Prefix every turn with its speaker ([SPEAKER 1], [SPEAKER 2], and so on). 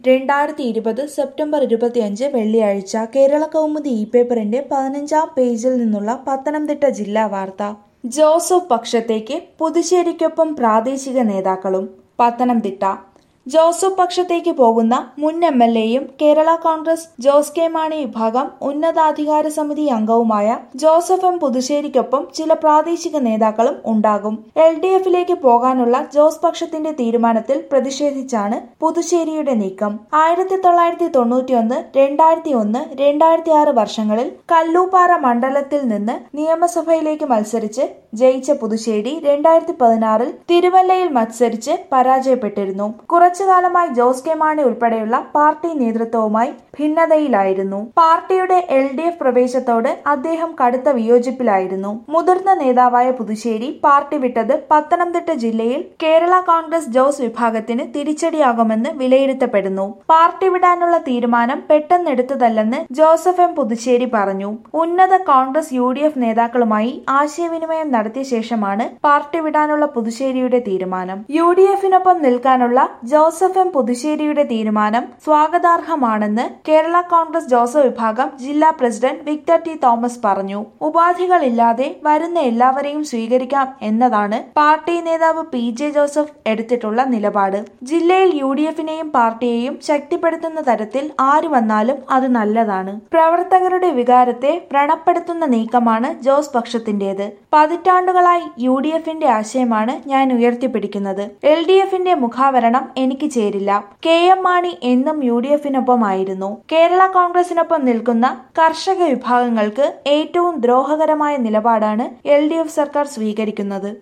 [SPEAKER 1] രണ്ടായിരത്തി ഇരുപത് സെപ്റ്റംബർ ഇരുപത്തിയഞ്ച് വെള്ളിയാഴ്ച കേരള കൗമുദി ഇ പേപ്പറിന്റെ പതിനഞ്ചാം പേജിൽ നിന്നുള്ള പത്തനംതിട്ട ജില്ലാ വാർത്ത ജോസഫ് പക്ഷത്തേക്ക് പുതുശ്ശേരിക്കൊപ്പം പ്രാദേശിക നേതാക്കളും പത്തനംതിട്ട ജോസഫ് പക്ഷത്തേക്ക് പോകുന്ന മുൻ എം എൽ എയും കേരള കോൺഗ്രസ് ജോസ് കെ മാണി വിഭാഗം ഉന്നതാധികാര സമിതി അംഗവുമായ ജോസഫ് എം പുതുശ്ശേരിക്കൊപ്പം ചില പ്രാദേശിക നേതാക്കളും ഉണ്ടാകും എൽ ഡി എഫിലേക്ക് പോകാനുള്ള ജോസ് പക്ഷത്തിന്റെ തീരുമാനത്തിൽ പ്രതിഷേധിച്ചാണ് പുതുശ്ശേരിയുടെ നീക്കം ആയിരത്തി തൊള്ളായിരത്തി തൊണ്ണൂറ്റിയൊന്ന് രണ്ടായിരത്തി ഒന്ന് രണ്ടായിരത്തി ആറ് വർഷങ്ങളിൽ കല്ലൂപ്പാറ മണ്ഡലത്തിൽ നിന്ന് നിയമസഭയിലേക്ക് മത്സരിച്ച് ജയിച്ച പുതുശ്ശേരി രണ്ടായിരത്തി പതിനാറിൽ തിരുവല്ലയിൽ മത്സരിച്ച് പരാജയപ്പെട്ടിരുന്നു കുറച്ചു കാലമായി ജോസ് കെ മാണി ഉൾപ്പെടെയുള്ള പാർട്ടി നേതൃത്വവുമായി ഭിന്നതയിലായിരുന്നു പാർട്ടിയുടെ എൽ ഡി എഫ് പ്രവേശത്തോട് അദ്ദേഹം കടുത്ത വിയോജിപ്പിലായിരുന്നു മുതിർന്ന നേതാവായ പുതുശ്ശേരി പാർട്ടി വിട്ടത് പത്തനംതിട്ട ജില്ലയിൽ കേരള കോൺഗ്രസ് ജോസ് വിഭാഗത്തിന് തിരിച്ചടിയാകുമെന്ന് വിലയിരുത്തപ്പെടുന്നു പാർട്ടി വിടാനുള്ള തീരുമാനം പെട്ടെന്നെടുത്തതല്ലെന്ന് ജോസഫ് എം പുതുശ്ശേരി പറഞ്ഞു ഉന്നത കോൺഗ്രസ് യു ഡി എഫ് നേതാക്കളുമായി ആശയവിനിമയം നടത്തിയ ശേഷമാണ് പാർട്ടി വിടാനുള്ള പുതുശ്ശേരിയുടെ തീരുമാനം യു ഡി എഫിനൊപ്പം നിൽക്കാനുള്ള ജോസഫ് എം പുതുശ്ശേരിയുടെ തീരുമാനം സ്വാഗതാർഹമാണെന്ന് കേരള കോൺഗ്രസ് ജോസഫ് വിഭാഗം ജില്ലാ പ്രസിഡന്റ് വിക്ടർ ടി തോമസ് പറഞ്ഞു ഉപാധികളില്ലാതെ വരുന്ന എല്ലാവരെയും സ്വീകരിക്കാം എന്നതാണ് പാർട്ടി നേതാവ് പി ജെ ജോസഫ് എടുത്തിട്ടുള്ള നിലപാട് ജില്ലയിൽ യു ഡി എഫിനെയും പാർട്ടിയെയും ശക്തിപ്പെടുത്തുന്ന തരത്തിൽ ആര് വന്നാലും അത് നല്ലതാണ് പ്രവർത്തകരുടെ വികാരത്തെ വ്രണപ്പെടുത്തുന്ന നീക്കമാണ് ജോസ് പക്ഷത്തിന്റേത് പതിറ്റാണ്ടുകളായി യു ഡി എഫിന്റെ ആശയമാണ് ഞാൻ ഉയർത്തിപ്പിടിക്കുന്നത് എൽ ഡി എഫിന്റെ മുഖാവരണം എനിക്ക് ചേരില്ല കെ എം മാണി എന്നും യു ഡി എഫിനൊപ്പമായിരുന്നു കേരള കോൺഗ്രസിനൊപ്പം നിൽക്കുന്ന കർഷക വിഭാഗങ്ങൾക്ക് ഏറ്റവും ദ്രോഹകരമായ നിലപാടാണ് എൽ ഡി എഫ് സർക്കാർ സ്വീകരിക്കുന്നത്